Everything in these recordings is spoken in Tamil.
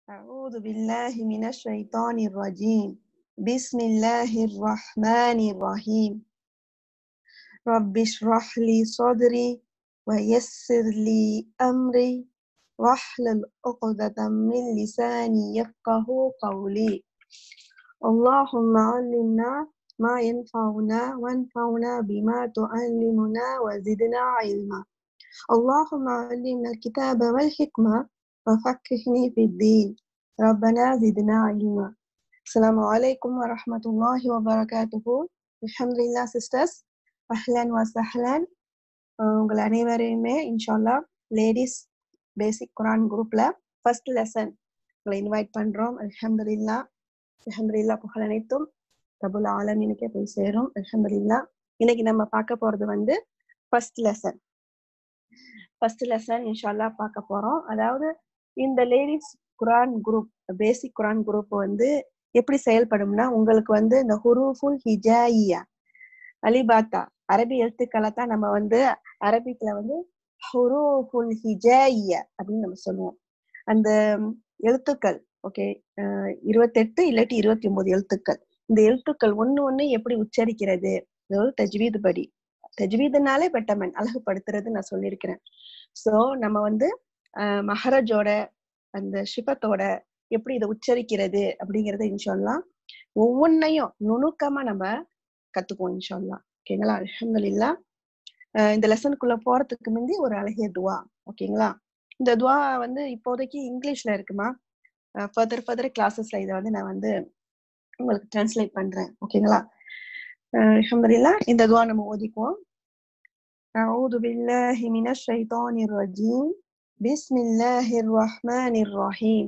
أعوذ بالله من الشيطان الرجيم بسم الله الرحمن الرحيم رب اشرح لي صدري ويسر لي أمري واحلل عقدة من لساني يفقه قولي اللهم علمنا ما ينفعنا وانفعنا بما تعلمنا وزدنا علما اللهم علمنا الكتاب والحكمة وفقهني في الدين ربنا زدنا علما السلام عليكم ورحمة الله وبركاته الحمد لله sisters أهلا وسهلا உங்கள் அனைவரையுமே இன்ஷால்லா லேடிஸ் பேசிக் குரான் குரூப்ல ஃபர்ஸ்ட் லெசன் உங்களை இன்வைட் பண்றோம் அல்ஹம்துலில்லா அல்ஹம்துலில்லா புகழ் அனைத்தும் ரபுல் ஆலமீனுக்கே போய் சேரும் அல்ஹம்துலில்லா இன்னைக்கு நம்ம பார்க்க போறது வந்து ஃபர்ஸ்ட் லெசன் ஃபர்ஸ்ட் லெசன் இன்ஷால்லா பார்க்க போறோம் அதாவது இந்த ladies Quran group basic Quran group வந்து எப்படி செயல்படும்னா உங்களுக்கு வந்து இந்த ஹுரூஃபுல் ஹிஜாயியா அலிபாத்தா அரபி எழுத்துக்களை தான் நம்ம வந்து அரபிக்ல வந்து ஹுரூஃபுல் ஹிஜாயியா அப்படின்னு நம்ம சொல்லுவோம் அந்த எழுத்துக்கள் ஓகே இருபத்தெட்டு இல்லாட்டி இருபத்தி ஒன்பது எழுத்துக்கள் இந்த எழுத்துக்கள் ஒண்ணு ஒண்ணு எப்படி உச்சரிக்கிறது அதாவது தஜ்வீது படி தஜ்வீதுனாலே பெட்டமன் அழகுபடுத்துறது நான் சொல்லியிருக்கிறேன் சோ நம்ம வந்து அஹ் மஹரஜோட அந்த ஷிபத்தோட எப்படி இதை உச்சரிக்கிறது அப்படிங்கறத இன்ஷால்லாம் ஒவ்வொன்னையும் நுணுக்கமா நம்ம கத்துக்குவோம் இன்ஷால்லா ஓகேங்களா அலமதுல்லா இந்த லெசனுக்குள்ள போறதுக்கு முந்தி ஒரு அழகிய துவா ஓகேங்களா இந்த துவா வந்து இப்போதைக்கு இங்கிலீஷ்ல இருக்குமா ஃபர்தர் ஃபர்தர் கிளாஸஸ்ல இதை வந்து நான் வந்து உங்களுக்கு டிரான்ஸ்லேட் பண்றேன் ஓகேங்களா அலமதுல்லா இந்த துவா நம்ம ஓதிக்குவோம் أعوذ بالله من الشيطان الرجيم بسم الله الرحمن الرحيم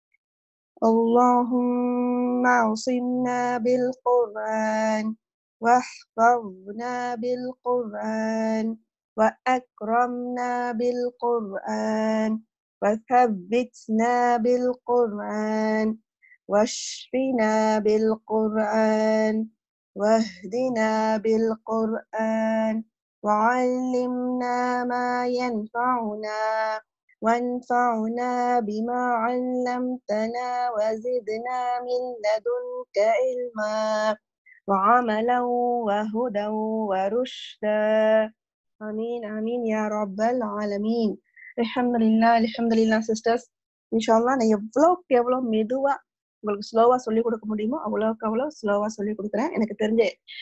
اللهم اعصمنا بالقرآن واحفظنا بالقرآن وأكرمنا بالقرآن وثبتنا بالقرآن واشفنا بالقرآن واهدنا بالقرآن وعلمنا ما ينفعنا وانفعنا بما علمتنا وزدنا من لدنك علما وعملا وهدى ورشدا آمين آمين يا رب العالمين الحمد لله الحمد لله sisters இன்ஷால்லா நான் எவ்வளோக்கு எவ்வளோ மெதுவா உங்களுக்கு ஸ்லோவா சொல்லி கொடுக்க முடியுமோ அவ்வளோக்கு அவ்வளோ ஸ்லோவா சொல்லி கொடுக்குறேன் எனக்கு தெரிஞ்ச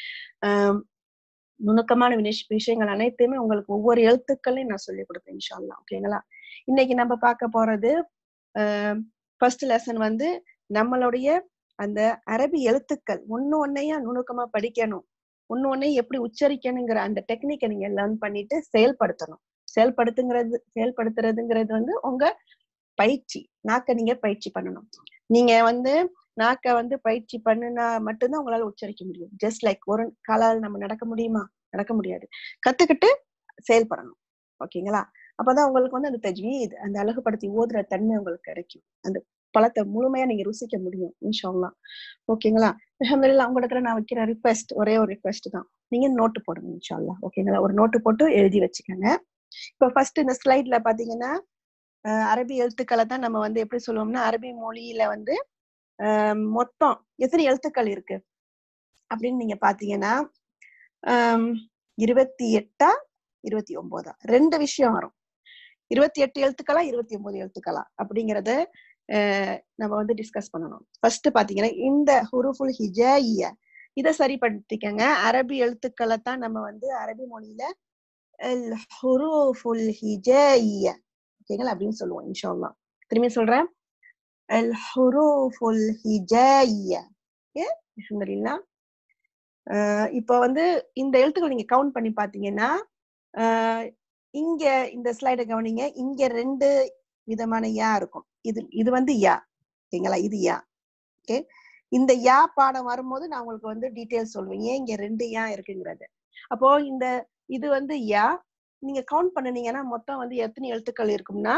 நுணுக்கமான விஷயங்கள் அனைத்தையுமே உங்களுக்கு ஒவ்வொரு எழுத்துக்களையும் நான் சொல்லி கொடுப்பேன் இன்ஷால்லா ஓகேங்களா இன்னைக்கு நம்ம பார்க்க போறது ஃபர்ஸ்ட் லெசன் வந்து நம்மளுடைய அந்த அரபி எழுத்துக்கள் ஒன்னு ஒன்னையா நுணுக்கமா படிக்கணும் ஒன்னு ஒன்னையும் எப்படி உச்சரிக்கணுங்கிற அந்த டெக்னிக்கை நீங்க லேர்ன் பண்ணிட்டு செயல்படுத்தணும் செயல்படுத்துங்கிறது செயல்படுத்துறதுங்கிறது வந்து உங்க பயிற்சி நாக்க நீங்க பயிற்சி பண்ணணும் நீங்க வந்து நாக்க வந்து பயிற்சி பண்ணுனா மட்டும்தான் உங்களால உச்சரிக்க முடியும் ஜஸ்ட் லைக் ஒரு காலால் நம்ம நடக்க முடியுமா நடக்க முடியாது கத்துக்கிட்டு செயல்படணும் ஓகேங்களா அப்பதான் உங்களுக்கு வந்து அந்த தஜ்வீத் அந்த அழகுபடுத்தி ஓதுற தன்மை உங்களுக்கு கிடைக்கும் அந்த பழத்தை முழுமையா நீங்க ருசிக்க முடியும் இன்ஷால்லாம் ஓகேங்களா அஹமதுல்லா உங்களிடத்துல நான் வைக்கிற ரிக்வெஸ்ட் ஒரே ஒரு ரிக்வெஸ்ட் தான் நீங்க நோட்டு போடுங்க இன்ஷால்லா ஓகேங்களா ஒரு நோட்டு போட்டு எழுதி வச்சுக்கோங்க இப்போ ஃபர்ஸ்ட் இந்த ஸ்லைட்ல பாத்தீங்கன்னா அரபி எழுத்துக்களை தான் நம்ம வந்து எப்படி சொல்லுவோம்னா அரபி மொழியில வந்து மொத்தம் எத்தனை எழுத்துக்கள் இருக்கு அப்படின்னு நீங்க பாத்தீங்கன்னா இருபத்தி எட்டா இருபத்தி ஒன்பதா ரெண்டு விஷயம் வரும் இருபத்தி எட்டு எழுத்துக்களா இருபத்தி ஒன்பது எழுத்துக்களா அப்படிங்கறத நம்ம வந்து டிஸ்கஸ் பண்ணணும் ஃபர்ஸ்ட் பாத்தீங்கன்னா இந்த ஹுருஃபுல் ஹிஜாயிய இதை சரிப்படுத்திக்கங்க அரபி எழுத்துக்களை தான் நம்ம வந்து அரபி மொழியில ஹுருஃபுல் ஹிஜாயிய ஓகேங்களா அப்படின்னு சொல்லுவோம் இன்ஷால்லா திரும்பி சொல்றேன் அல் ஹுரூஃபுல் ஹிஜாயிய ஓகே அல்ஹம்துலில்லாஹ் இப்போ வந்து இந்த எழுத்துக்கள் நீங்க கவுண்ட் பண்ணி பாத்தீங்கன்னா இங்க இந்த ஸ்லைட கவனிங்க இங்க ரெண்டு விதமான யா இருக்கும் இது இது வந்து யா ஓகேங்களா இது யா ஓகே இந்த யா பாடம் வரும்போது நான் உங்களுக்கு வந்து டீட்டெயில் சொல்லுவேன் ஏன் இங்க ரெண்டு யா இருக்குங்கிறது அப்போ இந்த இது வந்து யா நீங்க கவுண்ட் பண்ணுனீங்கன்னா மொத்தம் வந்து எத்தனை எழுத்துக்கள் இருக்கும்னா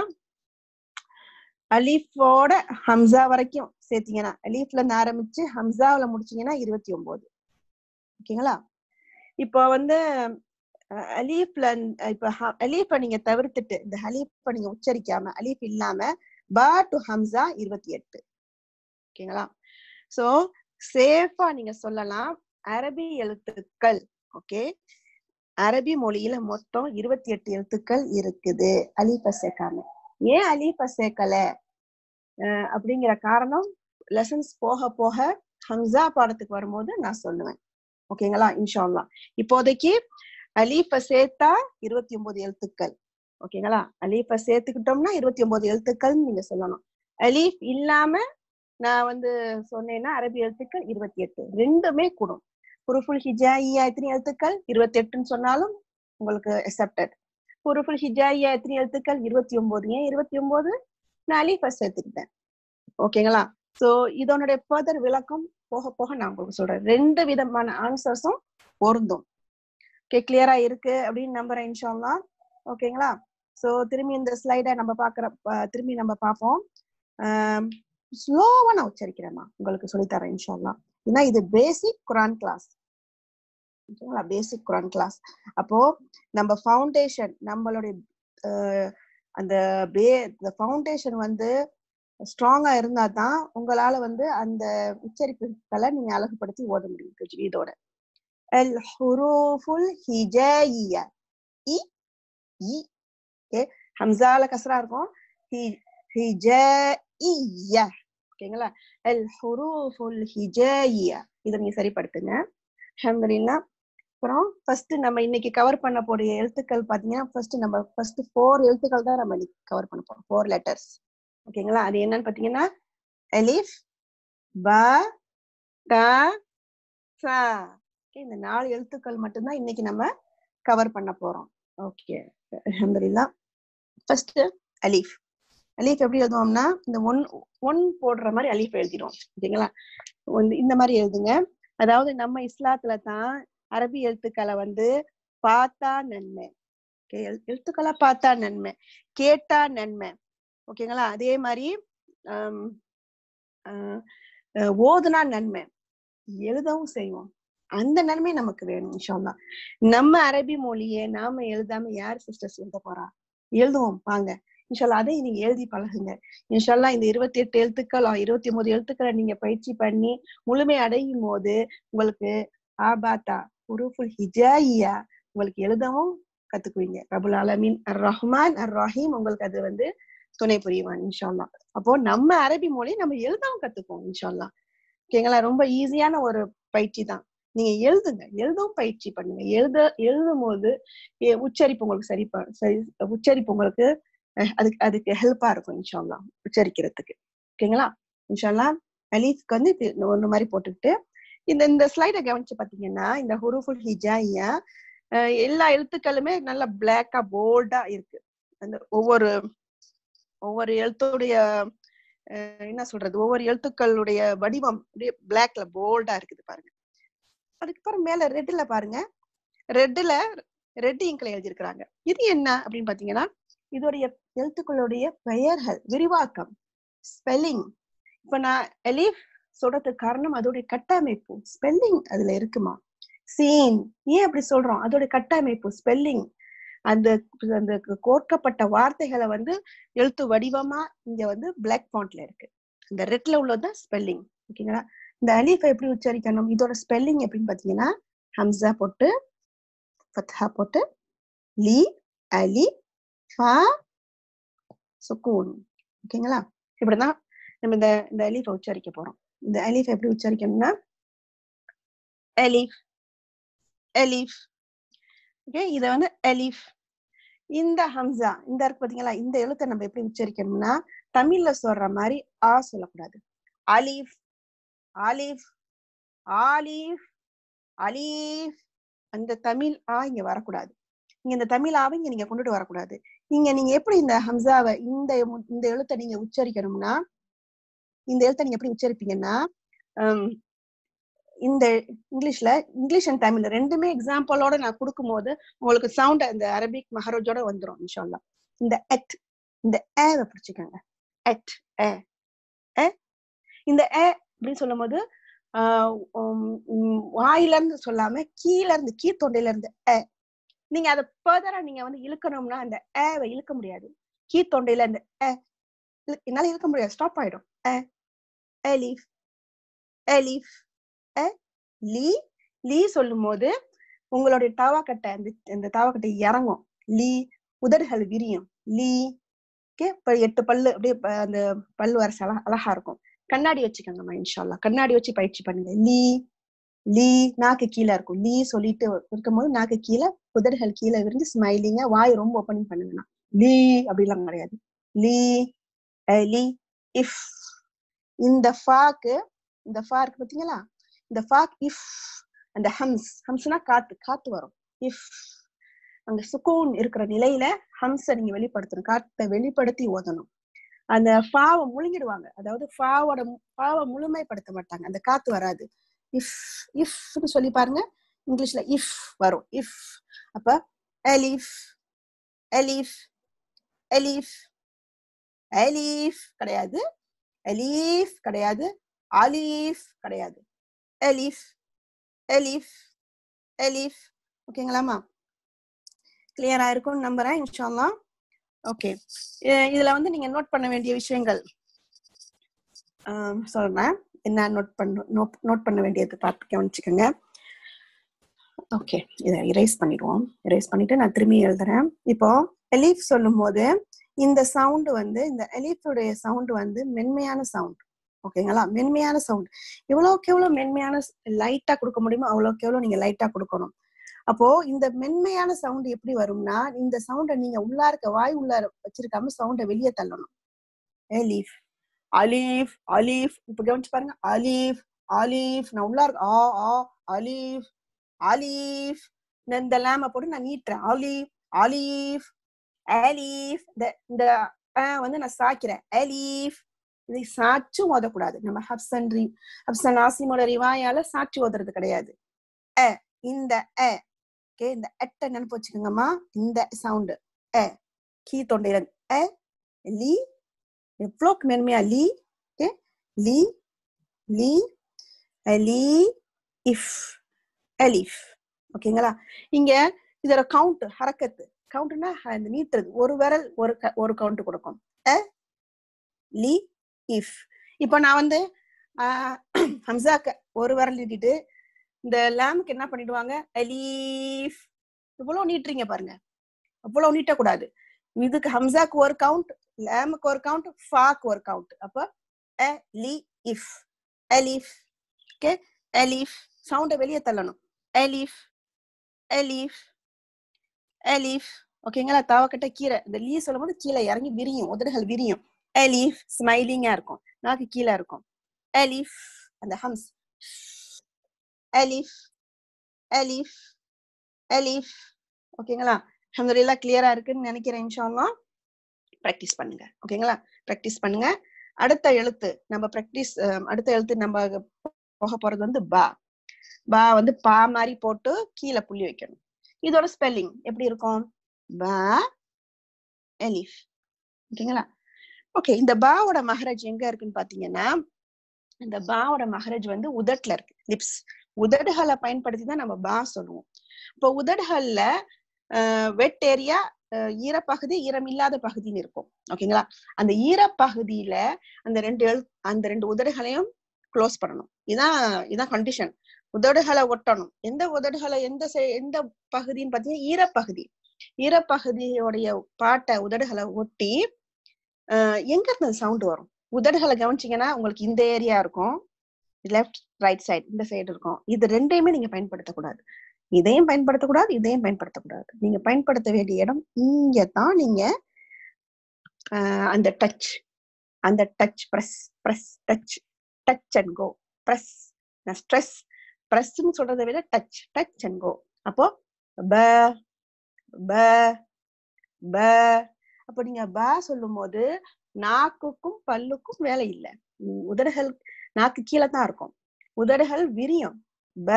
அலீஃபோட ஹம்சா வரைக்கும் சேர்த்தீங்கன்னா அலீஃப்ல இருந்து ஆரம்பிச்சு ஹம்சாவில முடிச்சீங்கன்னா இருபத்தி ஒன்பது ஓகேங்களா இப்போ வந்து அலீஃப்ல இப்ப அலீஃபை நீங்க தவிர்த்துட்டு இந்த அலீஃபை நீங்க உச்சரிக்காம அலீஃப் இல்லாம பா டு ஹம்சா இருபத்தி எட்டு ஓகேங்களா சோ சேஃபா நீங்க சொல்லலாம் அரபி எழுத்துக்கள் ஓகே அரபி மொழியில மொத்தம் இருபத்தி எட்டு எழுத்துக்கள் இருக்குது அலீஃப சேர்க்காம ஏன் அலீஃப சேர்க்கல அஹ் அப்படிங்கிற காரணம் லெசன்ஸ் போக போக ஹம்சா பாடத்துக்கு வரும்போது நான் சொல்லுவேன் ஓகேங்களா இன்ஷால்லா இப்போதைக்கு அலீஃப சேர்த்தா இருபத்தி ஒன்பது எழுத்துக்கள் ஓகேங்களா அலீஃப சேர்த்துக்கிட்டோம்னா இருபத்தி ஒன்பது எழுத்துக்கள் நீங்க சொல்லணும் அலீஃப் இல்லாம நான் வந்து சொன்னேன்னா அரபி எழுத்துக்கள் இருபத்தி எட்டு ரெண்டுமே கூடும் குருஃபுல் ஹிஜாயியா எத்தனை எழுத்துக்கள் இருபத்தி எட்டுன்னு சொன்னாலும் உங்களுக்கு அக்செப்டட் குருஃபுல் ஹிஜாயியா எத்தனை எழுத்துக்கள் இருபத்தி ஒன்பது ஏன் இருபத்தி ஒன்பது நான் அலீஃப சேர்த்துக்கிட்டேன் ஓகேங்களா சோ இதனுடைய ஃபர்தர் விளக்கம் போக போக நான் உங்களுக்கு சொல்றேன் ரெண்டு விதமான ஆன்சர்ஸும் பொருந்தும் ஓகே கிளியரா இருக்கு அப்படின்னு நம்புறேன் இன்ஷால்லா ஓகேங்களா சோ திரும்பி இந்த ஸ்லைடை நம்ம பாக்குற ப- திரும்பி நம்ம பார்ப்போம் ஸ்லோவா நான் உச்சரிக்கிறேம்மா உங்களுக்கு சொல்லித்தரேன் இன்ஷால்லா ஏன்னா இது பேசிக் குரான் கிளாஸ் ஓகேங்களா பேசிக் குரான் கிளாஸ் அப்போ நம்ம ஃபவுண்டேஷன் நம்மளுடைய அஹ், அந்த பே ஃபவுண்டேஷன் வந்து ஸ்ட்ராங்கா இருந்தா தான் உங்களால வந்து அந்த உச்சரிப்புகளை நீங்க அழகுபடுத்தி ஓத முடியும் தஜ்வீதோட அல் ஹுரூஃபுல் ஹிஜாயிய இ இ ஓகே ஹம்சால கஸ்ரா இருக்கும் ஹி ஹிஜாயிய ஓகேங்களா அல் ஹுரூஃபுல் ஹிஜாயிய இதை நீங்க சரிப்படுத்துங்க அல்ஹம்துலில்லாஹ் அப்புறம் ஃபர்ஸ்ட் நம்ம இன்னைக்கு கவர் பண்ண போற எழுத்துக்கள் பாத்தீங்கன்னா ஃபர்ஸ்ட் நம்ம ஃபர்ஸ்ட் ஃபோர் எழுத்துக்கள் தான் நம்ம இன்னைக்கு கவர் பண்ண போறோம் ஃபோர் லெட்டர்ஸ் ஓகேங்களா அது என்னன்னு பாத்தீங்கன்னா அலிஃப் ப த ச ஓகே இந்த நாலு எழுத்துக்கள் மட்டும்தான் இன்னைக்கு நம்ம கவர் பண்ண போறோம் ஓகே அல்ஹம்துலில்லாஹ் ஃபர்ஸ்ட் அலீஃப் அலீஃப் எப்படி எழுதுவோம்னா இந்த ஒன் ஒன் போடுற மாதிரி அலீஃப் எழுதிடுவோம் ஓகேங்களா வந்து இந்த மாதிரி எழுதுங்க அதாவது நம்ம இஸ்லாத்துல தான் அரபி எழுத்துக்களை வந்து பார்த்தா நன்மை ஓகே எழுத்துக்களா பார்த்தா நன்மை கேட்டா நன்மை ஓகேங்களா அதே மாதிரி ஆம், ஆஹ், அஹ், ஓதுனா நன்மை எழுதவும் செய்வோம் அந்த நன்மை நமக்கு வேணும் இன்ஷால்லா நம்ம அரபி மொழியை நாம எழுதாம யார் சிஸ்டர்ஸ் எழுத போறா எழுதுவோம் வாங்க இன்ஷால்லா அதை நீங்க எழுதி பழகுங்க இன்ஷால்லா இந்த இருபத்தி எட்டு எழுத்துக்கள் இருபத்தி ஒன்பது எழுத்துக்களை நீங்க பயிற்சி பண்ணி முழுமை அடையும் போது உங்களுக்கு ஆபாத்தா உருஃபுல் ஹிஜாயியா உங்களுக்கு எழுதவும் கத்துக்குவீங்க ரபுல் ஆலமீன் அர் ரஹ்மான் அர் ரஹீம் உங்களுக்கு அது வந்து துணை புரிவான் இன்ஷால்லா அப்போ நம்ம அரபி மொழி நம்ம எழுதவும் கத்துக்குவோம் இன்ஷால்லா ஓகேங்களா ரொம்ப ஈஸியான ஒரு பயிற்சி தான் நீங்க எழுதுங்க எழுதவும் பயிற்சி பண்ணுங்க எழுத எழுதும் போது எ- உச்சரிப்பு உங்களுக்கு சரி ப- சரி உச்சரிப்பு உங்களுக்கு அஹ், அதுக்கு அதுக்கு ஹெல்ப்பா இருக்கும் இன்ஷால்லா உச்சரிக்கிறதுக்கு ஓகேங்களா இன்ஷால்லா அலீஃப்க்கு வந்து இப்படி ஒண்ணு மாதிரி போட்டுக்கிட்டு இந்த இந்த ஸ்லைடை கவனிச்சு பாத்தீங்கன்னா இந்த ஹுருஃபுல் ஹிஜாயியா அஹ், எல்லா எழுத்துக்களுமே நல்லா பிளாக்கா போல்டா இருக்கு அந்த ஒவ்வொரு ஒவ்வொரு எழுத்துடைய அஹ், என்ன சொல்றது ஒவ்வொரு எழுத்துக்களுடைய வடிவம் அப்படியே பிளாக்ல போல்டா இருக்குது பாருங்க அதுக்கப்புறம் மேல ரெட்ல பாருங்க ரெட்ல ரெட் இங்க்ல எழுதியிருக்கிறாங்க இது என்ன அப்படின்னு பாத்தீங்கன்னா இதோடைய எழுத்துக்களுடைய பெயர்கள் விரிவாக்கம் ஸ்பெல்லிங் இப்ப நான் எலீஃப் சொல்றதுக்கு காரணம் அதோடைய கட்டமைப்பு ஸ்பெல்லிங் அதுல இருக்குமா சீன் ஏன் அப்படி சொல்றோம் அதோட கட்டமைப்பு ஸ்பெல்லிங் அந்த அந்த கோர்க்கப்பட்ட வார்த்தைகளை வந்து எழுத்து வடிவமா இங்க வந்து பிளாக் ஃபாண்ட்ல இருக்கு இந்த ரெட்ல உள்ளதுதான் ஸ்பெல்லிங் ஓகேங்களா இந்த அலீஃபை எப்படி உச்சரிக்கணும் இதோட ஸ்பெல்லிங் எப்படின்னு பாத்தீங்கன்னா ஹம்சா போட்டு ஃபத்ஹா போட்டு லி அலி ஃபா சுக்கூன் ஓகேங்களா இப்படிதான் நம்ம இந்த இந்த அலீஃபை உச்சரிக்க போறோம் இந்த அலீஃப் எப்படி உச்சரிக்கணும்னா அலீஃப் அலீஃப் ஓகே இத வந்து அலீஃப் இந்த ஹம்சா இந்த இருக்கு பாத்தீங்களா இந்த எழுத்தை நம்ம எப்படி உச்சரிக்கணும்னா தமிழ்ல சொல்ற மாதிரி ஆ சொல்லக்கூடாது அலீஃப் ஆலிஃப் ஆலிஃப் அலீஃப் அந்த தமிழ் ஆ இங்க வரக்கூடாது இங்க இந்த தமிழ் ஆவை இங்க நீங்க கொண்டுட்டு வரக்கூடாது இங்க நீங்க எப்படி இந்த ஹம்சாவை இந்த மு- இந்த எழுத்தை நீங்க உச்சரிக்கணும்னா இந்த எழுத்தை நீங்க எப்படி உச்சரிப்பீங்கன்னா ஹம், இந்த இங்கிலீஷ்ல இங்கிலீஷ் அண்ட் தமிழ் ரெண்டுமே எக்ஸாம்பிளோட நான் கொடுக்கும்போது உங்களுக்கு சவுண்ட் அந்த அரபிக் மஹரோஜோட வந்துரும் இன்ஷால்லா இந்த எட் இந்த ஏவை பிடிச்சிக்கோங்க எட் ஏ ஏ இந்த ஏ அப்படின்னு சொல்லும்போது ஆஹ் உம் உம் வாயில இருந்து சொல்லாம கீழ இருந்து கீ தொண்டையில இருந்து ஏ நீங்க அதை ஃபர்தரா நீங்க வந்து இழுக்கணும்னா அந்த ஏவை இழுக்க முடியாது கீ தொண்டையில இருந்து ஏ இழு- என்னால இருக்க முடியாது ஸ்டாப் ஆயிடும் அ அலிஃப் அலிஃப் அ லீ லீ சொல்லும் போது உங்களுடைய தாவாக்கட்டை அந்த இந்த தாவாக்கட்டை இறங்கும் லீ உதடுகள் விரியும் லீ ஓகே இப்ப எட்டு பல்லு அப்படியே ப- அந்த பல்லு வரிசை அழகா அழகா இருக்கும் கண்ணாடி வச்சுக்கோங்கம்மா இன்ஷால்லா கண்ணாடி வச்சு பயிற்சி பண்ணுங்க லீ லீ நாக்கு கீழே இருக்கும் லீ சொல்லிட்டு இருக்கும்போது நாக்கு கீழே உதடுகள் கீழே விரிஞ்சு ஸ்மைலிங்கா வாய் ரொம்ப ஓப்பனிங் பண்ணுங்கண்ணா லீ அப்படிலாம் கிடையாது லீ அஹ் லீ இஃப் இந்த ஃபாக்கு இந்த ஃபா இருக்கு பாத்தீங்களா இந்த ஃபாக் இஃப் அந்த ஹம்ஸ் ஹம்ஸ்னா காத்து காத்து வரும் இஃப் அங்க சுக்கூன் இருக்கிற நிலையில ஹம்ஸ நீங்க வெளிப்படுத்தணும் காத்தை வெளிப்படுத்தி ஓதணும் அந்த ஃபாவை முழுங்கிடுவாங்க அதாவது ஃபாவோட ஃபாவை முழுமைப்படுத்த மாட்டாங்க அந்த காத்து வராது இஃப் இஃப்னு சொல்லி பாருங்க இங்கிலீஷ்ல இஃப் வரும் இஃப் அப்ப அலிஃப் அலிஃப் அலிஃப் அலீஃப் கிடையாது அலீஃப் கிடையாது அலீஃப் கிடையாது அலீஃப் அலீஃப் அலீஃப் ஓகேங்களாமா கிளியரா இருக்கும்னு நம்புறேன் இன்ஷால்லா ஓகே இதுல வந்து நீங்க நோட் பண்ண வேண்டிய விஷயங்கள் ஆம், சொல்றேன் என்ன நோட் பண்ண நோட் நோட் பண்ண வேண்டியது பார்த்து கவனிச்சுக்கோங்க ஓகே இதை இரேஸ் பண்ணிடுவோம் இரேஸ் பண்ணிட்டு நான் திரும்பி எழுதுறேன் இப்போ எலீஃப் சொல்லும் போது இந்த சவுண்ட் வந்து இந்த எலீஃபுடைய சவுண்ட் வந்து மென்மையான சவுண்ட் ஓகேங்களா மென்மையான சவுண்ட் எவ்வளவுக்கு எவ்வளவு மென்மையான லைட்டா கொடுக்க முடியுமோ அவ்வளவுக்கு எவ்வளவு நீங்க லைட்டா கொடுக்கணும் அப்போ இந்த மென்மையான சவுண்ட் எப்படி வரும்னா இந்த சவுண்டை நீங்க உள்ளா இருக்க வாய் உள்ளார வச்சிருக்காம சவுண்டை வெளியே தள்ளணும் எலீஃப் அலீஃப் அலீஃப் இப்ப கவனிச்சு பாருங்க அலீஃப் அலீஃப் நான் உள்ளா இருக்க ஆ ஆ அலீஃப் அலீஃப் நான் இந்த லேம போட்டு நான் நீட்டுறேன் அலீஃப் அலீஃப் அலீஃப் இந்த இந்த அ வந்து நான் சாய்க்கிறேன் அலீஃப் இதை சாச்சும் ஓதக்கூடாது நம்ம ஹப்சன் ரி ஹப்சன் ஆசிமோட ரிவாயால சாட்சி ஓதுறது கிடையாது அ இந்த அ ஓகே இந்த எட்ட நினைப்பு வச்சுக்கோங்கம்மா இந்த சவுண்டு அ கீ தொண்டையில அ லீ எவ்வளோக்கு மென்மையா லீ okay Lee Lee Ali if அலிஃப் ஓகேங்களா இங்க இதோட கவுண்ட் ஹரக்கத்து கவுண்ட்னா அந்த நீட்டுறது ஒரு விரல் ஒரு க- ஒரு கவுண்ட் கொடுக்கும் அ லி இஃப் இப்போ நான் வந்து ஆஹ், ஹம்சாக்கு ஒரு விரல் நீட்டிட்டு இந்த லேமுக்கு என்ன பண்ணிடுவாங்க அலீஃப் இவ்வளவு நீட்டுறீங்க பாருங்க அவ்வளவு நீட்டக்கூடாது இதுக்கு ஹம்சாக்கு ஒரு கவுண்ட் லேமுக்கு ஒரு கவுண்ட் ஃபாக்கு ஒரு கவுண்ட் அப்போ அ லி இஃப் அலீஃப் ஓகே அலீஃப் சவுண்டை வெளியே தள்ளணும் அலீஃப் அலீஃப் அலீஃப் ஓகேங்களா தவக்கட்ட கீரை இந்த லீ சொல்லும்போது கீழே இறங்கி விரியும் உதடுகள் விரியும் அலீஃப் ஸ்மைலிங்கா இருக்கும் நாக்கு கீழே இருக்கும் அலீஃப் அந்த ஹம்ஸ் அலீஃப் அலீஃப் அலீஃப் ஓகேங்களா அல்ஹம்துலில்லாஹ் கிளியரா இருக்குன்னு நினைக்கிறேன் இன்ஷால்லா ப்ராக்டிஸ் பண்ணுங்க ஓகேங்களா ப்ராக்டிஸ் பண்ணுங்க அடுத்த எழுத்து நம்ம ப்ராக்டிஸ் அடுத்த எழுத்து நம்ம போக போறது வந்து பா பா வந்து பா மாதிரி போட்டு கீழே புள்ளி வைக்கணும் இதோட ஸ்பெல்லிங் எப்படி இருக்கும் பா எலிஃப் ஓகேங்களா ஓகே இந்த பாவோட மகரஜ் எங்க இருக்குன்னு பாத்தீங்கன்னா இந்த பாவோட மகரஜ் வந்து உதட்டுல இருக்கு லிப்ஸ் உதடுகளை பயன்படுத்தி தான் நம்ம பா சொல்லுவோம் இப்போ உதடுகள்ல வெட் ஏரியா ஈரப்பகுதி ஈரம் இல்லாத பகுதின்னு இருக்கும் ஓகேங்களா அந்த ஈரப்பகுதியில அந்த ரெண்டு எழு அந்த ரெண்டு உதடுகளையும் க்ளோஸ் பண்ணணும் இதான் இதான் கண்டிஷன் உதடுகளை ஒட்டணும் எந்த உதடுகளை எந்த செ- எந்த பகுதின்னு பாத்தீங்கன்னா ஈரப்பகுதி ஈரப்பகுதியோடைய பாட்டை உதடுகளை ஒட்டி ஆஹ் எங்க இருந்து சவுண்ட் வரும் உதடுகளை கவனிச்சீங்கன்னா உங்களுக்கு இந்த ஏரியா இருக்கும் லெஃப்ட் ரைட் சைடு இந்த சைடு இருக்கும் இது ரெண்டையுமே நீங்க பயன்படுத்தக்கூடாது இதையும் பயன்படுத்தக்கூடாது இதையும் பயன்படுத்தக்கூடாது நீங்க பயன்படுத்த வேண்டிய இடம் இங்க தான் நீங்க ஆஹ் அந்த டச் அந்த touch press press touch touch and go press stress பிரஸ்ன்னு சொல்றதை விட டச் டச் அண்ட் கோ அப்போ ப ப ப அப்போ நீங்க ப சொல்லும் போது நாக்குக்கும் பல்லுக்கும் வேலை இல்லை உம் உதடுகள் நாக்கு கீழே தான் இருக்கும் உதடுகள் விரியும் ப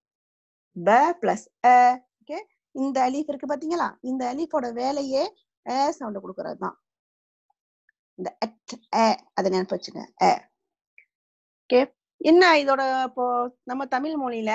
ப பிளஸ் அ ஓகே இந்த அலீஃப் இருக்கு பாத்தீங்களா இந்த அலீஃபோட வேலையே அ சவுண்ட் கொடுக்கறது தான் இந்த அட் அ அதை நினைப்பு வச்சுங்க அ ஓகே என்ன இதோட இப்போ நம்ம தமிழ் மொழியில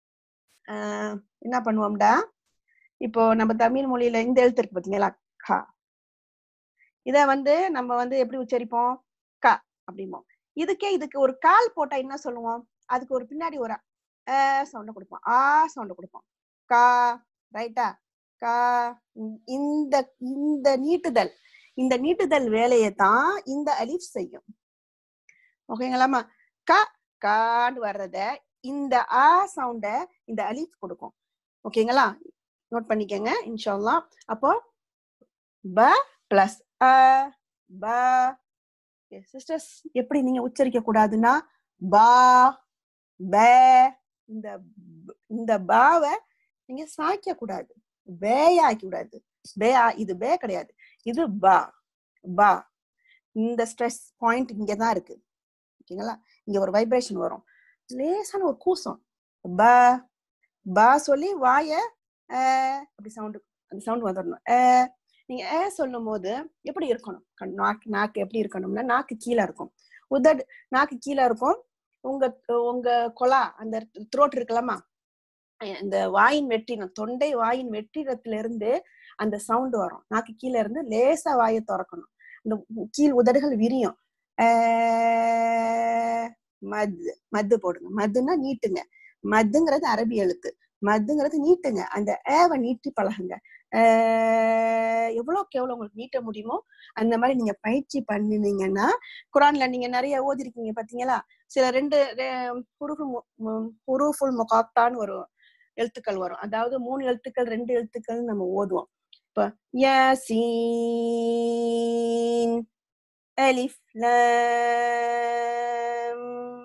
ஆஹ் என்ன பண்ணுவோம்டா இப்போ நம்ம தமிழ் மொழியில இந்த எழுத்து இருக்கு பாத்தீங்களா கா இத வந்து நம்ம வந்து எப்படி உச்சரிப்போம் க அப்படிம்போம் இதுக்கே இதுக்கு ஒரு கால் போட்டா என்ன சொல்லுவோம் அதுக்கு ஒரு பின்னாடி ஒரு சவுண்ட கொடுப்போம் ஆ சவுண்ட கொடுப்போம் கா ரைட்டா கா இந்த- இந்த இந்த நீட்டுதல் இந்த நீட்டுதல் வேலையை தான் இந்த அலிஃப் செய்யும் ஓகேங்களாமா க கான்னு வர்றத இந்த ஆ சவுண்ட இந்த அலிஃப் கொடுக்கும் ஓகேங்களா நோட் பண்ணிக்கங்க இன்ஷால்லா அப்போ ப பிளஸ் அ ப சிஸ்டர்ஸ் எப்படி நீங்க உச்சரிக்க கூடாதுன்னா பா ப இந்த ப- இந்த பாவை நீங்க சாய்க்க கூடாது பேயாக்கி கூடாது பே இது பே கிடையாது இது பா பா இந்த ஸ்ட்ரெஸ் பாயிண்ட் இங்க தான் இருக்கு ஓகேங்களா இங்க ஒரு வைப்ரேஷன் வரும் லேசான ஒரு கூசம் ப பா சொல்லி வாய அஹ், அப்படி சவுண்டு அந்த சவுண்ட் வந்துடணும் அஹ், நீங்க ஏ சொல்லும் போது எப்படி இருக்கணும் கண்- நாக்கு நாக்கு எப்படி இருக்கணும்னா நாக்கு கீழே இருக்கும் உதடு நாக்கு கீழே இருக்கும் உங்க உங்க கொலா அந்த த்ரோட் இருக்கலாமா அஹ் இந்த வாயின் வெற்றிடம் தொண்டை வாயின் வெற்றிடத்துல இருந்து அந்த சவுண்ட் வரும் நாக்கு கீழே இருந்து லேசா வாயை திறக்கணும் இந்த உ- கீழ் உதடுகள் விரியும் ஆஹ் மது மது போடுங்க மதுன்னா நீட்டுங்க மதுங்கிறது அரபி எழுத்து மதுங்கிறது நீட்டுங்க அந்த ஏவை நீட்டி பழகுங்க ஆஹ் எவ்வளவுக்கு எவ்வளவு உங்களுக்கு நீட்ட முடியுமோ அந்த மாதிரி நீங்க பயிற்சி பண்ணினீங்கன்னா குரான்ல நீங்க நிறைய ஓதிருக்கீங்க பாத்தீங்களா சில ரெண்டு ஹுரூஃபுல் முகாத்தான்னு ஒரு எழுத்துக்கள் வரும் அதாவது மூணு எழுத்துக்கள் ரெண்டு எழுத்துக்கள் நம்ம ஓதுவோம் இப்ப யாசீன் அலிஃப் லாம்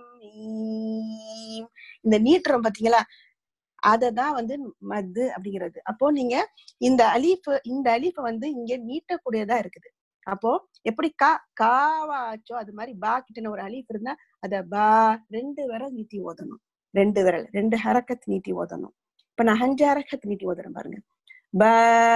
மீம். இந்த நீட்டுறோம் பாத்தீங்களா அததான் வந்து மத்து அப்படிங்கிறது அப்போ நீங்க இந்த அலீஃப் இந்த அலீஃப் வந்து இங்க நீட்டக்கூடியதா இருக்குது அப்போ எப்படி கா காவாச்சோ அது மாதிரி பா கிட்ட ஒரு அலீஃப் இருந்தா அத பா ரெண்டு விரல் நீட்டி ஓதணும் ரெண்டு விரல் ரெண்டு ஹரக்கத் நீட்டி ஓதணும் இப்ப நான் அஞ்சு ஹரக்கத் நீட்டி ஓதுறேன் பாருங்க ப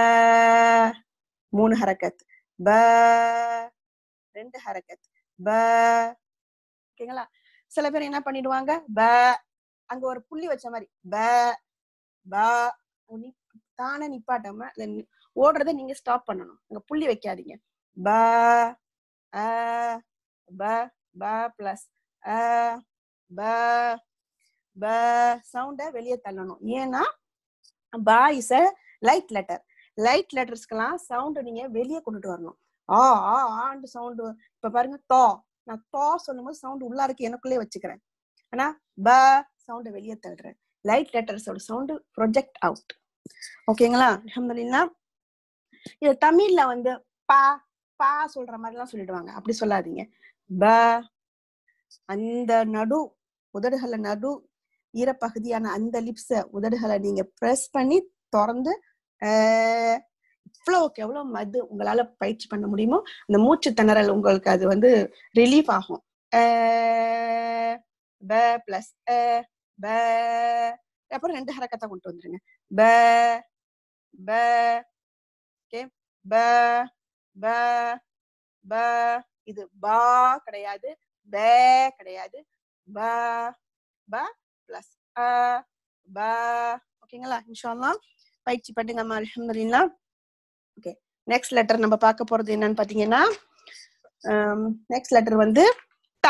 மூணு ஹரக்கத் ப ரெண்டு ஹரக்கத் ப ஓகேங்களா சில பேர் என்ன பண்ணிடுவாங்க ப அங்க ஒரு புள்ளி வச்ச மாதிரி ப ப நி- தானே நிப்பாட்டாம அதை நி- ஓடுறத நீங்க ஸ்டாப் பண்ணணும் அங்க புள்ளி வைக்காதீங்க ப அ ப ப பிளஸ் அ ப ப சவுண்ட வெளியே தள்ளணும் ஏன்னா பா is a light letter light லெட்டர்ஸ்க்கெல்லாம் சவுண்ட் நீங்க வெளியே கொண்டுட்டு வரணும் ஆ ஆ ஆண்டு சவுண்டு இப்ப பாருங்க தோ நான் தோ சொல்லும்போது சவுண்ட் உள்ளா இருக்கு எனக்குள்ளே வச்சுக்கிறேன் ஆனா ப சவுண்ட் வெளியே தள்ளுறேன் லைட் லெட்டர்ஸோட சவுண்ட் ப்ரொஜெக்ட் அவுட் ஓகேங்களா அல்ஹம்துலில்லா இது தமிழ்ல வந்து பா பா சொல்ற மாதிரி எல்லாம் சொல்லிடுவாங்க அப்படி சொல்லாதீங்க ப அந்த நடு உதடுகளை நடு ஈரப்பகுதியான அந்த லிப்ஸ உதடுகளை நீங்க பிரஸ் பண்ணி திறந்து ஆஹ் எவ்வளவுக்கு எவ்வளவு மது உங்களால பயிற்சி பண்ண முடியுமோ அந்த மூச்சு திணறல் உங்களுக்கு அது வந்து ரிலீஃப் ஆகும் ஆஹ் ப பிளஸ் ப அப்புறம் ரெண்டு ஹரக்கத்தை கொண்டு வந்துருங்க ப ப ஓகே ப ப ப இது பா கிடையாது ப கிடையாது ப ப பிளஸ் அ ப ஓகேங்களா இன்ஷால்லா பயிற்சி பண்ணுங்கம்மா அல்ஹம்துலில்லா ஓகே நெக்ஸ்ட் லெட்டர் நம்ம பார்க்க போறது என்னன்னு பாத்தீங்கன்னா நெக்ஸ்ட் லெட்டர் வந்து தா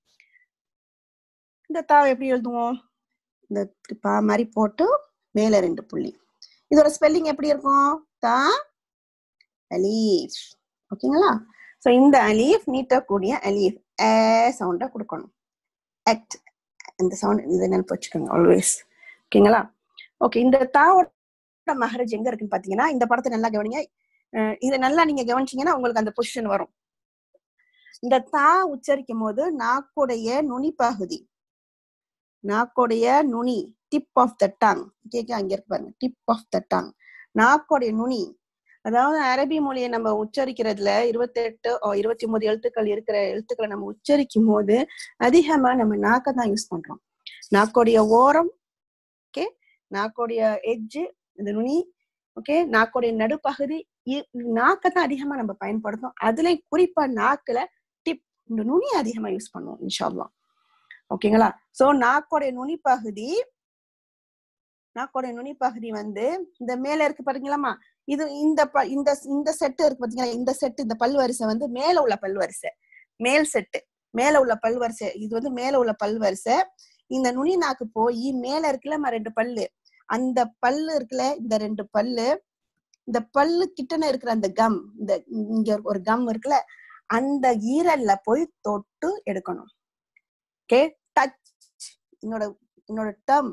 இந்த தா எப்படி எழுதுவோம் இந்த இப்படி பா மாதிரி போட்டு மேல ரெண்டு புள்ளி இதோட ஸ்பெல்லிங் எப்படி இருக்கும் தா அலீஃப் ஓகேங்களா ஸோ இந்த அலீஃப் நீட்டக்கூடிய அலீஃப் ஏ சவுண்டை கொடுக்கணும் அக்ட் இந்த சவுண்ட் இதை நினைப்பு வச்சுக்கோங்க ஆல்வேஸ் ஓகேங்களா ஓகே இந்த தாவோட மஹரஜ் எங்க இருக்குன்னு பாத்தீங்கன்னா இந்த படத்தை நல்லா கவனிங்க அஹ் இதை நல்லா நீங்க கவனிச்சீங்கன்னா உங்களுக்கு அந்த பொசிஷன் வரும் இந்த தா உச்சரிக்கும் போது நாக்குடைய நுனி பகுதி நாக்குடைய நுனி டிப் ஆஃப் த டங் கேட்க அங்க இருக்கு பாருங்க டிப் ஆஃப் த டங் நாக்குடைய நுனி அதாவது அரபி மொழியை நம்ம உச்சரிக்கிறதுல இருபத்தெட்டு இருபத்தி ஒன்பது எழுத்துக்கள் இருக்கிற எழுத்துக்களை நம்ம உச்சரிக்கும் போது அதிகமா நம்ம நாக்கை தான் யூஸ் பண்றோம் நாக்கோடைய ஓரம் ஓகே நாக்கோடைய எட்ஜு இந்த நுனி ஓகே நாக்கோடைய நடுப்பகுதி நாக்கை தான் அதிகமா நம்ம பயன்படுத்தும் அதுலயும் குறிப்பா நாக்குல டிப் இந்த நுனி அதிகமா யூஸ் பண்ணுவோம் இன்ஷால்லா ஓகேங்களா சோ நாக்கோடைய நுனி பகுதி நாக்கோடைய நுனி பகுதி வந்து இந்த மேல இருக்கு பாருங்களாமா இது இந்த ப இந்த இந்த செட்டு இருக்கு பாத்தீங்களா இந்த செட்டு இந்த பல்வரிசை வந்து மேல உள்ள பல்வரிசை மேல் செட்டு மேல உள்ள பல்வரிசை இது வந்து மேல உள்ள பல்வரிசை இந்த நுனி நாக்கு போய் மேல இருக்குல்ல ரெண்டு பல்லு அந்த பல்லு இருக்குல்ல இந்த ரெண்டு பல்லு இந்த பல்லு கிட்டன இருக்கிற அந்த கம் இந்த இங்க ஒரு கம் இருக்குல்ல அந்த ஈரல்ல போய் தொட்டு எடுக்கணும் ஓகே டச் என்னோட என்னோட டம்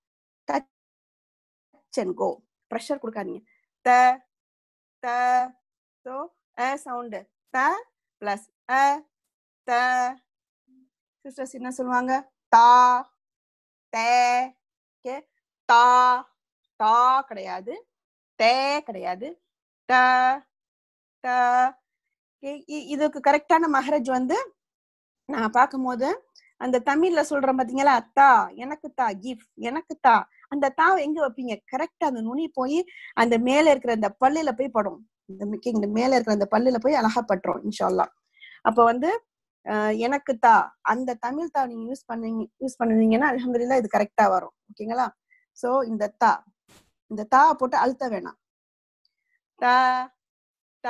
டச் அண்ட் கோ ப்ரெஷர் கொடுக்காதீங்க த த ஸோ அ சவுண்டு த பிளஸ் அ த சிஸ்டர்ஸ் என்ன சொல்லுவாங்க தா தே ஓகே தா தா கிடையாது தே கிடையாது ட ட இதுக்கு கரெக்டான மகரஜ் வந்து நான் பார்க்கும்போது அந்த தமிழ்ல சொல்றேன் பாத்தீங்களா தா எனக்கு தா கிஃப் எனக்கு தா அந்த தா எங்க வைப்பீங்க கரெக்டா அந்த நுனி போய் அந்த மேல இருக்கிற அந்த பல்லுல போய் படும் இந்த மிக்க இந்த மேல இருக்கிற அந்த பல்லுல போய் அழகா பட்டுரும் இன்ஷால்லா அப்ப வந்து எனக்கு தா அந்த தமிழ் தா நீங்க யூஸ் பண்ணீங்க யூஸ் பண்ணுவீங்கன்னா அலமதுல்லா இது கரெக்டா வரும் ஓகேங்களா சோ இந்த தா இந்த தா போட்டு அழுத்த வேணாம் த த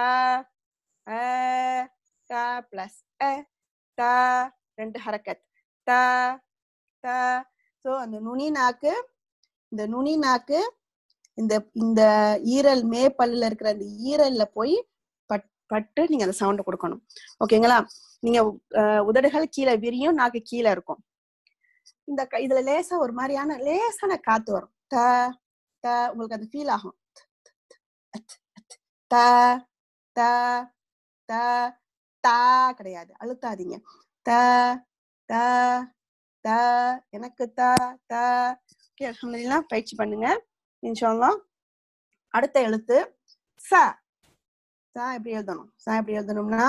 த பிளஸ் த ரெண்டு ஹரக்கத் த த ஸோ அந்த நுனி நாக்கு இந்த நுனி நாக்கு இந்த இந்த ஈரல் மே பல்லுல இருக்கிற அந்த ஈரல்ல போய் பட் பட்டு நீங்க அந்த சவுண்ட் கொடுக்கணும் ஓகேங்களா நீங்க உதடுகள் கீழே விரியும் நாக்கு கீழே இருக்கும் இந்த இதுல லேசா ஒரு மாதிரியான லேசான காத்து வரும் த த உங்களுக்கு அது ஃபீல் ஆகும் த த த தா கிடையாது அழுத்தாதீங்க த த த எனக்கு த த ஓகே அல்ஹம்துலில்லாஹ் பயிற்சி பண்ணுங்க இன்ஷால்லா அடுத்த எழுத்து ச ச எப்படி எழுதணும் ச எப்படி எழுதணும்னா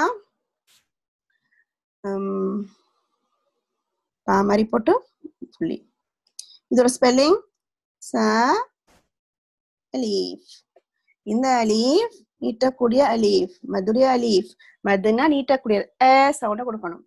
பா மாதிரி போட்டு புள்ளி இதோட ஸ்பெல்லிங் ச அலீஃப் இந்த அலீஃப் நீட்டக்கூடிய அலீஃப் மதுரிய அலீஃப் மதுனா நீட்டக்கூடிய ஏ சவுண்ட கொடுக்கணும்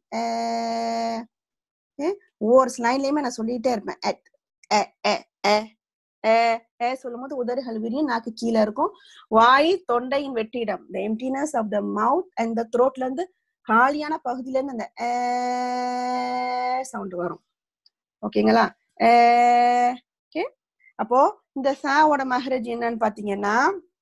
ஒவ்வொரு ஸ்லைன்லயுமே நான் சொல்லிட்டே இருப்பேன் எட் ஏ ஏ ஏ ஏ ஏ சொல்லும் போது உதடுகள் விரியும் நாக்கு கீழே இருக்கும் வாய் தொண்டையின் வெற்றிடம் the emptiness of the mouth and the த்ரோட்ல இருந்து காலியான பகுதியில இருந்து அந்த ஏ சவுண்ட் வரும் ஓகேங்களா ஓகே அப்போ இந்த சாவோட மகரஜ் என்னன்னு பாத்தீங்கன்னா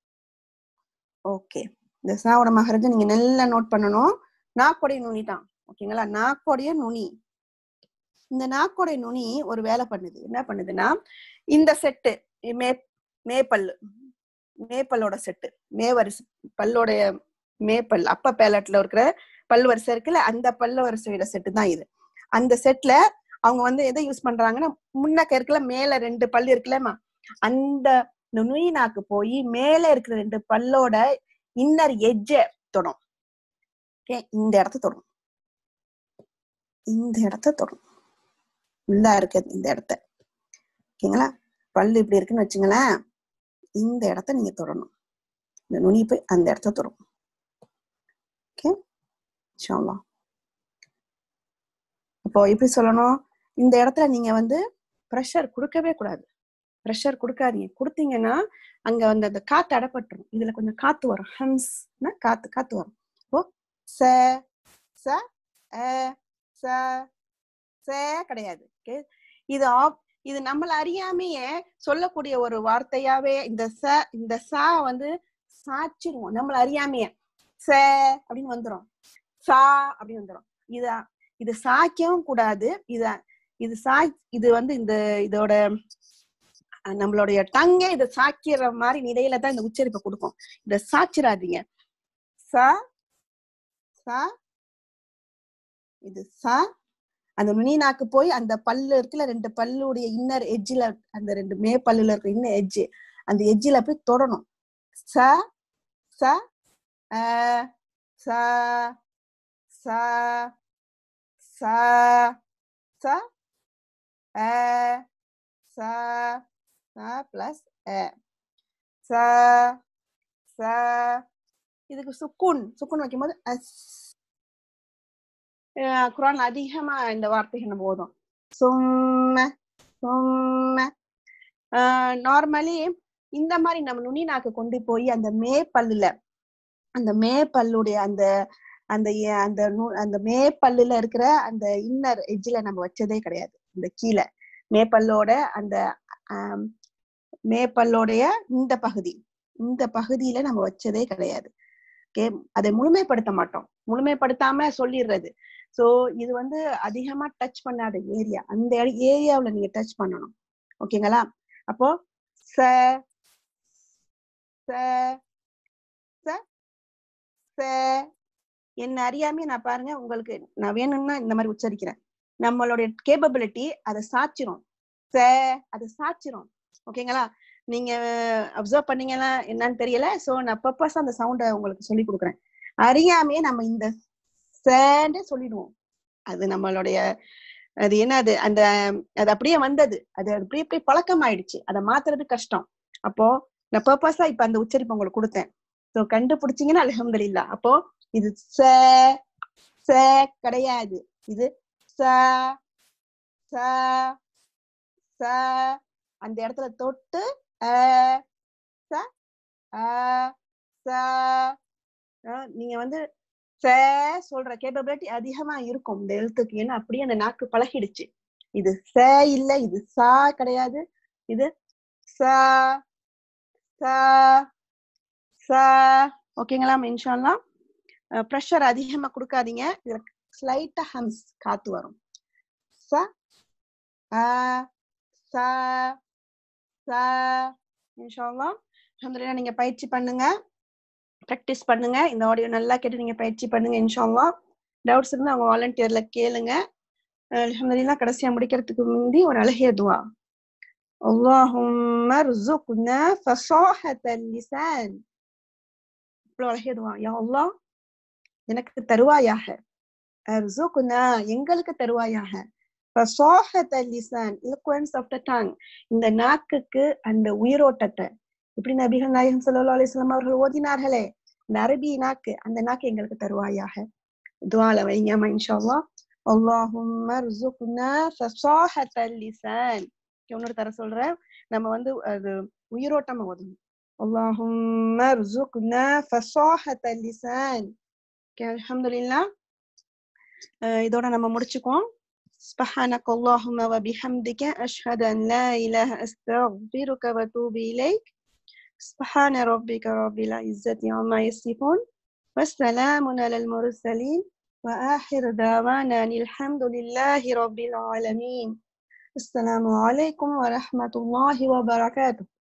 ஓகே இந்த சாவோட மகரஜ் நீங்க நல்லா நோட் பண்ணணும் நாக்கோடைய நுனி தான் ஓகேங்களா நாக்கோடைய நுனி இந்த நாக்கோடைய நுனி ஒரு வேலை பண்ணுது என்ன பண்ணுதுன்னா இந்த செட்டு மே மேப்பல்லு மேப்பல்லோட செட்டு மேவரிசை பல்லோடைய மேப்பல் அப்ப பேலட்ல இருக்கிற பல் வரிசை இருக்குல்ல அந்த பல்லு வரிசையோட செட்டு தான் இது அந்த செட்ல அவங்க வந்து எதை யூஸ் பண்றாங்கன்னா முன்னக்க இருக்குல்ல மேல ரெண்டு பல்லு இருக்குல்லம்மா அந்த நுனி நாக்கு போய் மேல இருக்கிற ரெண்டு பல்லோட இன்னர் எஜ்ஜ தொடும் ஓகே இந்த இடத்த தொடும் இந்த இடத்த தொடும் உள்ளா இருக்கு இந்த இடத்த ஓகேங்களா பல்லு இப்படி இருக்குன்னு வச்சுங்களேன் இந்த இடத்த நீங்க தொடணும் இந்த நுனி போய் அந்த இடத்த தொடும் ஓகே சொல்லலாம் அப்போ எப்படி சொல்லணும் இந்த இடத்துல நீங்க வந்து ப்ரெஷர் கொடுக்கவே கூடாது ப்ரெஷர் கொடுக்காதீங்க கொடுத்தீங்கன்னா அங்க வந்து அந்த காத்து அடப்பட்டுரும் இதுல கொஞ்சம் காத்து வரும் ஹம்ஸ்னா காத்து காத்து வரும் ஓ ச ச ச ச கிடையாது ஓகே இது ஆப் இது நம்மள அறியாமையே சொல்லக்கூடிய ஒரு வார்த்தையாவே இந்த ச இந்த சா வந்து சாச்சிருவோம் நம்மள அறியாமையே ச அப்படின்னு வந்துரும் சா அப்படின்னு வந்துரும் இத இது சாய்க்கவும் கூடாது இத இது சாய் இது வந்து இந்த இதோட நம்மளுடைய டங்கே இதை சாக்கிற மாதிரி நிலையில தான் இந்த உச்சரிப்பை கொடுக்கும் இத சாச்சிராதீங்க ச ச இது ச அந்த நுனி நாக்கு போய் அந்த பல்லு இருக்குல்ல ரெண்டு பல்லுடைய இன்னர் எஜ்ஜில அந்த ரெண்டு மே பல்லுல இருக்க இன்னர் எஜ்ஜு அந்த எஜ்ஜில போய் தொடணும் ச ச ச ச ச ச ச ச பிளஸ் ச ச இதுக்கு சுக்குன் சுக்குன் வைக்கும்போது அஸ் குரான் அதிகமா இந்த வார்த்தைகள் போதும் சும்ம சும்ம நார்மலி இந்த மாதிரி நம்ம நுனி நாக்கு கொண்டு போய் அந்த மே பல்லுல அந்த மே பல்லுடைய அந்த அந்த ஏ- அந்த நு- அந்த மே பல்லுல இருக்கிற அந்த இன்னர் எட்ஜ்ல நம்ம வச்சதே கிடையாது இந்த கீழே மேப்பல்லோட அந்த ஆம், மேப்பல்லோடைய இந்த பகுதி இந்த பகுதியில நம்ம வச்சதே கிடையாது ஓகே அதை முழுமைப்படுத்த மாட்டோம் முழுமைப்படுத்தாம சொல்லிடுறது சோ இது வந்து அதிகமா டச் பண்ணாத ஏரியா அந்த ஏரியாவுல நீங்க டச் பண்ணணும் ஓகேங்களா அப்போ ச ச ச ச என்ன அறியாமே நான் பாருங்க உங்களுக்கு நான் வேணும்னா இந்த மாதிரி உச்சரிக்கிறேன் நம்மளுடைய கேப்பபிலிட்டி அதை சாச்சிரும் ச அதை சாச்சிரும் ஓகேங்களா நீங்க அப்சர்வ் பண்ணீங்கன்னா என்னன்னு தெரியல சோ நான் பர்பஸா அந்த சவுண்டை உங்களுக்கு சொல்லி கொடுக்குறேன் அறியாமே நம்ம இந்த சேண்டே சொல்லிடுவோம் அது நம்மளுடைய அது என்ன அது அந்த அது அப்படியே வந்தது அது அப்படியே அப்படியே பழக்கம் ஆயிடுச்சு அதை மாத்துறது கஷ்டம் அப்போ நான் பர்பஸா இப்ப அந்த உச்சரிப்பு உங்களுக்கு கொடுத்தேன் சோ கண்டுபிடிச்சீங்கன்னா அல்ஹம்துலில்லா அப்போ இது ச ச கிடையாது இது ச ச ச அந்த இடத்துல தொட்டு அ ச அ ச அஹ் நீங்க வந்து ச சொல்ற கேப்பபிலிட்டி அதிகமா இருக்கும் இந்த எழுத்துக்கு ஏன்னா அப்படியே அந்த நாக்கு பழகிடுச்சு இது ச இல்ல இது சா கிடையாது இது ச ச ச ஓகேங்களா இன்ஷால்லா ப்ரெஷர் அதிகமா கொடுக்காதீங்க இதுல ஸ்லைட்டா ஹம்ஸ் காத்து வரும் ச அ ச ச இன்ஷால்லா அல்ஹம்துலில்லாஹ் நீங்க பயிற்சி பண்ணுங்க ப்ராக்டிஸ் பண்ணுங்க இந்த ஆடியோ நல்லா கேட்டு நீங்க பயிற்சி பண்ணுங்க இன்ஷால்லா டவுட்ஸ் இருந்தா அவங்க வாலண்டியர்ல கேளுங்க அல்ஹம்துலில்லாஹ் கடைசியா முடிக்கிறதுக்கு முந்தி ஒரு அழகிய துவா اللهم ارزقنا فصاحة اللسان இவ்வளவு அழகிய துவா யா அல்லாஹ் எனக்கு தருவாயாக அர்சுகுனா எங்களுக்கு தருவாயாக ஃபசாஹத் லிசான் eloquence of the tongue இந்த நாக்குக்கு அந்த உயிரோட்டத்தை இப்படி நபிகள் நாயகம் ஸல்லல்லாஹு அலைஹி வஸல்லம் அவர்கள் ஓதினார்களே இந்த அரபி நாக்கு அந்த நாக்கு எங்களுக்கு தருவாயாக துவால வைங்கம்மா இன்ஷா அல்லாஹ் اللهم ارزقنا فصاحة اللسان இன்னொரு தர சொல்றேன் நம்ம வந்து அது உயிரோட்டமா ஓதணும் اللهم ارزقنا فصاحة اللسان ஓகே அல்ஹம்துலில்லாஹ் அஹ் இதோட நம்ம முடிச்சுக்குவோம் سبحانك اللهم وبحمدك أشهد أن لا إله أستغفرك وأتوب إليك سبحان ربك رب العزة عما يصفون والسلام على المرسلين وآخر دعوانا أن الحمد لله رب العالمين السلام عليكم ورحمة الله وبركاته